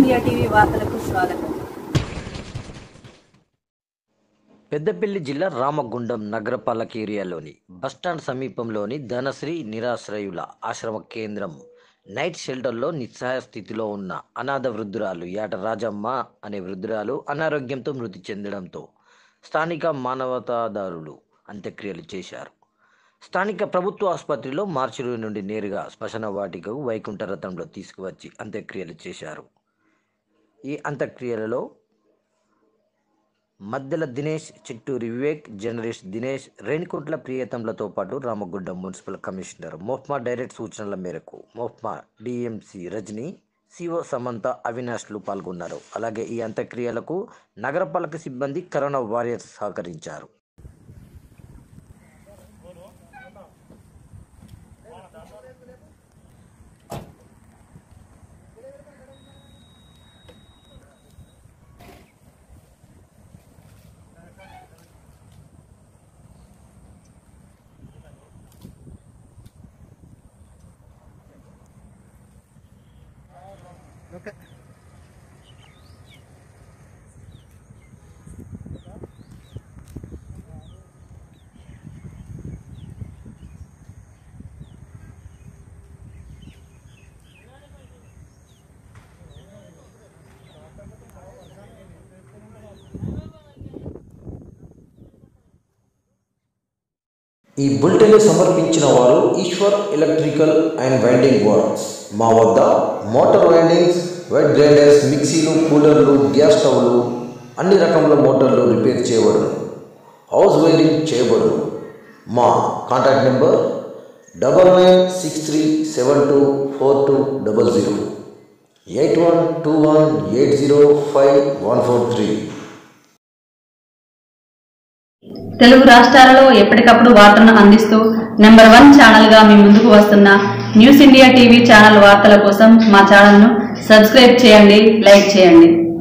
India TV వార్తలకు స్వాగతం పెద్దపల్లి జిల్లా రామగుండం నగరపాలక ఏరియాలోని బస్టాండ్ సమీపంలోని ధనశ్రీ నిరాశ్రయుల ఆశ్రమ కేంద్రం నైట్ షెల్టర్లో నిస్సహాయ స్థితిలో ఉన్న అనాథ వృద్ధురాలు యాట రాజమ్మ అనే వృద్ధురాలు అనారోగ్యంతో మృతి చెందడంతో స్థానిక మానవతాదారులు అంత్యక్రియలు చేశారు స్థానిక ప్రభుత్వ ఆసుపత్రిలో మార్చి ఇరవై నుండి నేరుగా శ్మశాన వాటికకు వైకుంఠ రథంలో తీసుకువచ్చి అంత్యక్రియలు చేశారు ఈ అంత్యక్రియలలో మద్దెల దినేష్ చిట్టూరి వివేక్ జనరేష్ దినేష్ రేణికుంట్ల ప్రియతంలతో పాటు రామగుండం మున్సిపల్ కమిషనర్ మోహ్మా డైరెక్ట్ సూచనల మేరకు మోహ్మా డిఎంసి రజని సిఓ సమంత అవినాష్లు పాల్గొన్నారు అలాగే ఈ అంత్యక్రియలకు నగరపాలక సిబ్బంది కరోనా వారియర్స్ సహకరించారు ఈ బులెటిన్ సమర్పించిన వారు Eshwar electrical and winding works మా వద్ద మోటార్ వైండింగ్స్ వెట్ గ్రైండర్స్ మిక్సీలు కూలర్లు గ్యాస్ స్టవ్లు అన్ని రకముల మోటార్లు రిపేర్ చేయబడును హౌస్ వైరింగ్ చేయబడును మా contact number double nine six three seven two four two double zero eight one two one eight zero five one four three Telugu రాష్ట్రాలలో ఎప్పటికప్పుడు వార్తలను అందిస్తూ నెంబర్ వన్ ఛానల్ గా మీ ముందుకు వస్తున్న న్యూస్ ఇండియా టీవీ ఛానల్ వార్తల కోసం మా ఛానల్ ను సబ్స్క్రైబ్ చేయండి లైక్ చేయండి